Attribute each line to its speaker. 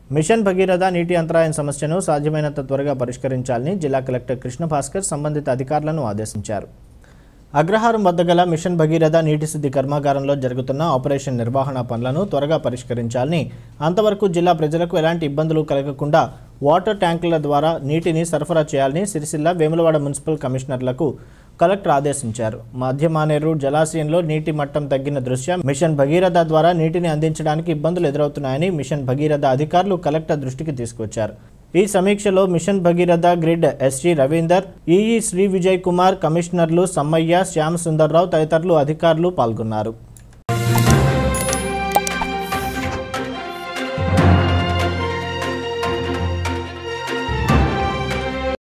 Speaker 1: machine Bhagiratha నీటి అంతరాయం సమస్యను సాధ్యమైనంత త్వరగా పరిష్కరించాలని జిల్లా కలెక్టర్ కృష్ణ భాస్కర్ సంబంధిత అధికారులను ఆదేశించారు అగ్రహారం వద్ద గల మిషన్ భగీరథ నీటి శుద్ధి కర్మాగారంలో జరుగుతున్న ఆపరేషన్ నిర్వహణ పనులను త్వరగా పరిష్కరించాలని అంతవరకు జిల్లా ప్రజలకు ఎలాంటి ఇబ్బందులు కలగకుండా వాటర్ ట్యాంకుల ద్వారా నీటిని సరఫరా చేయాలని సిరిసిల్ల వేములవాడ మున్సిపల్ కమిషనర్లకు కలెక్టర్ ఆదేశించారు మధ్యమానేరు జలాశయంలో నీటి మట్టం తగ్గిన దృష్ట్యా మిషన్ భగీరథ ద్వారా నీటిని అందించడానికి ఇబ్బందులు ఎదురవుతున్నాయని మిషన్ భగీరథ అధికారులు కలెక్టర్ దృష్టికి తీసుకొచ్చారు ఈ సమీక్షలో mission Bhagiratha grid SG Ravinder EE Shri Vijay Kumar కమిషనర్లు సమ్మయ్య శ్యామ్ సుందర్రావు తదితరులు అధికారులు పాల్గొన్నారు